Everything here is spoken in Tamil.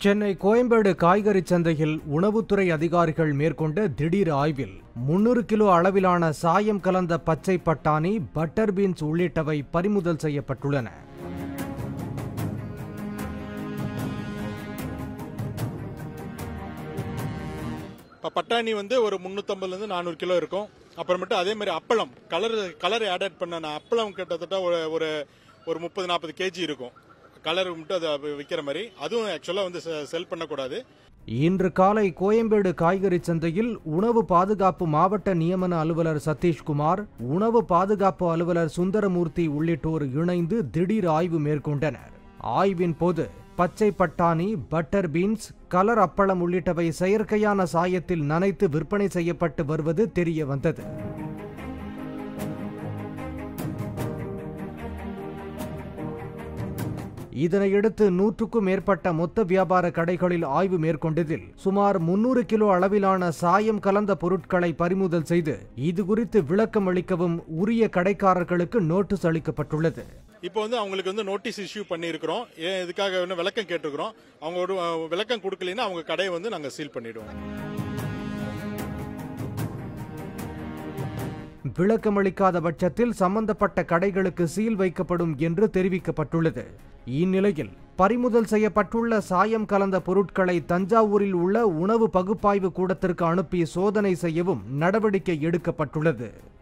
சென்னை கோயம்பேடு காய்கறி சந்தையில் உணவுத்துறை அதிகாரிகள் மேற்கொண்ட திடீர் ஆய்வில் முன்னூறு கிலோ அளவிலான சாயம் கலந்த பச்சை பட்டாணி பட்டர் பீன்ஸ் உள்ளிட்டவை பறிமுதல் செய்யப்பட்டுள்ளன இப்போ பட்டாணி வந்து ஒரு முந்நூற்றம்பதுலேருந்து நானூறு கிலோ இருக்கும் அப்புறமேட்டு அதே மாதிரி அப்பளம் கலர் கலர் ஆட் பண்ண அப்பளம் கிட்டத்தட்ட ஒரு ஒரு ஒரு முப்பது நாற்பது கேஜி இருக்கும் கலர் மட்டும் அதை விற்கிற மாதிரி அதுவும் ஆக்சுவலாக வந்து செல் பண்ணக்கூடாது இன்று காலை கோயம்பேடு காய்கறி சந்தையில் உணவு பாதுகாப்பு மாவட்ட நியமன அலுவலர் சதீஷ்குமார் உணவு பாதுகாப்பு அலுவலர் சுந்தரமூர்த்தி உள்ளிட்டோர் இணைந்து திடீர் ஆய்வு மேற்கொண்டனர் ஆய்வின் போது பச்சை பட்டாணி பட்டர் பீன்ஸ் கலர் அப்பளம் உள்ளிட்டவை செயற்கையான சாயத்தில் நனைத்து விற்பனை செய்யப்பட்டு வருவது தெரிய வந்தது இதனையடுத்து நூற்றுக்கும் மேற்பட்ட மொத்த வியாபார கடைகளில் ஆய்வு மேற்கொண்டதில் சுமார் முன்னூறு கிலோ அளவிலான சாயம் கலந்த பொருட்களை பறிமுதல் செய்து இது குறித்து விளக்கம் அளிக்கவும் உரிய கடைக்காரர்களுக்கு நோட்டீஸ் அளிக்கப்பட்டுள்ளது இப்போ வந்து அவங்களுக்கு வந்து நோட்டீஸ் இஷ்யூ பண்ணியிருக்கிறோம் ஏன் இதுக்காக வந்து விளக்கம் கேட்டிருக்கிறோம் அவங்க ஒரு அஹ், விளக்கம் கொடுக்கலைன்னா அவங்க கடையை வந்து நாங்கள் சீல் பண்ணிடுவோம் விளக்கமளிக்காத பட்சத்தில் சம்பந்தப்பட்ட கடைகளுக்கு சீல் வைக்கப்படும் என்று தெரிவிக்கப்பட்டுள்ளது இந்நிலையில் பறிமுதல் செய்யப்பட்டுள்ள சாயம் கலந்த பொருட்களை தஞ்சாவூரில் உள்ள உணவு பகுப்பாய்வு கூடத்திற்கு அனுப்பி சோதனை செய்யவும் நடவடிக்கை எடுக்கப்பட்டுள்ளது